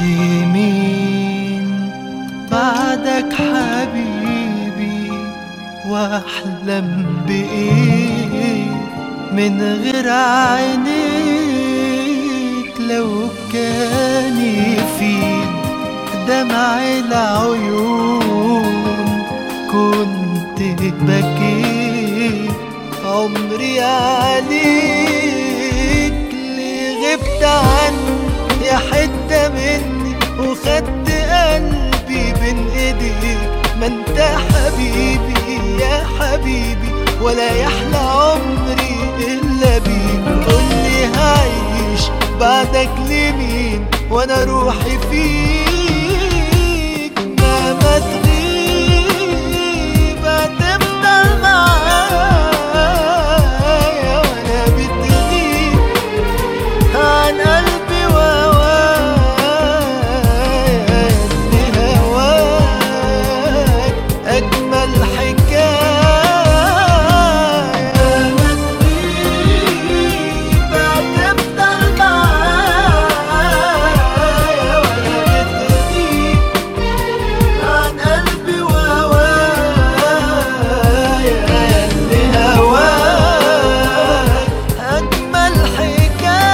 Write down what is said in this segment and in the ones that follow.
لمين بعدك حبيبي واحلم بايه من غير عينيك لو كان يفيد دمع العيون كنت بكيت عمري عليك اللي غبت عني يا حتة مني وخدت قلبي بين ايديك ما انت حبيبي يا حبيبي ولا يحلى عمري الا بيك قولي هعيش بعدك لمين وانا روحي فيك مهما تغيب هتفضل معايا وانا بتغيب عن قلبي وهوايا اللي هواك أجمل حكاية ما تغيب هتفضل معايا وأنا بتغيب عن قلبي وهوايا اللي هواك أجمل حكاية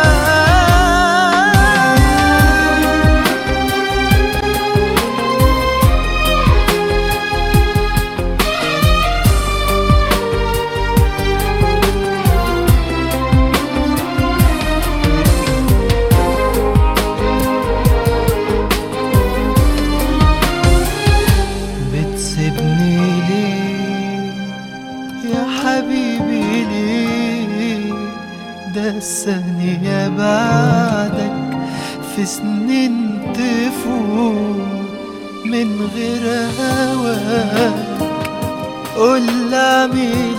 بتسيبني ليه يا حبيبي ليه ده الثانية بعدك في سنين تفوت من غير هواك قول اعمل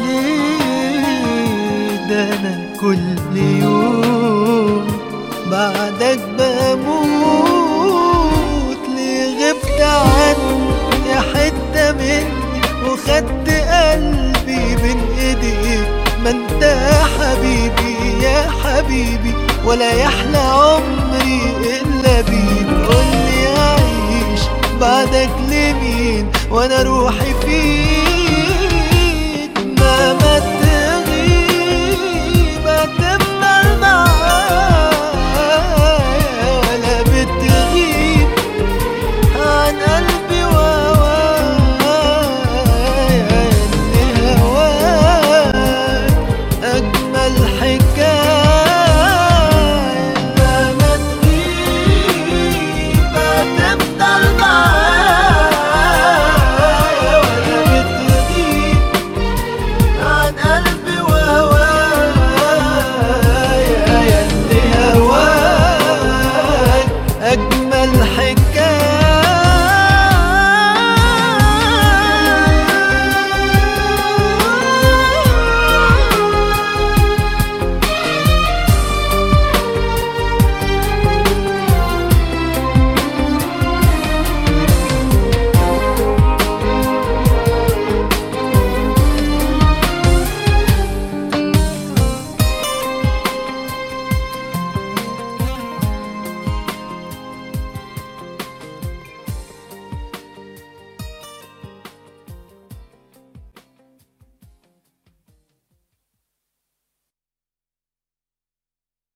ايه ده انا كل يوم بعدك بموت ليه غبت عني يا حتة مني وخدت قلبي بين ايديك ما انت حبيبي يا حبيبي ولا يحلى عمري الا بيك قولي اعيش بعدك لمين وانا روحي فيك